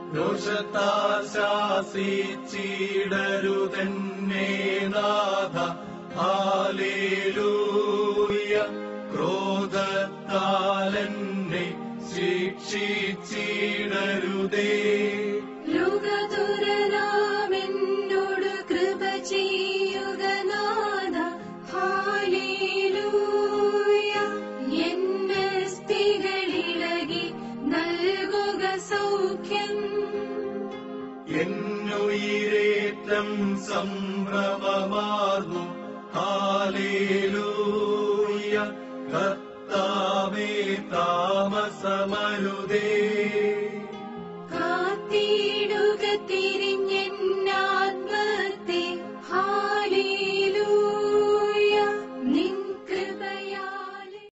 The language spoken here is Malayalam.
രോഷത്താൽ ശാസിച്ചിടരുതെന്നെ നാഥ ഹാലേലൂയ ക്രോധത്താൽ എന്നെ ശിക്ഷിച്ചിടരുതേ യുഗതുരനാമെന്നോട് കൃപ ചെയ്യുക നാഥ ഹാലേലൂയ എന്നെ സ്ഥികളിളകി നൽകുക സൗഖ്യം എന്നുയിരേറ്റം സംഭ്രമമാർന്നു ഹാലേലൂയ കർത്താവേ താമസമരുതേ കാത്തിടുക തിരി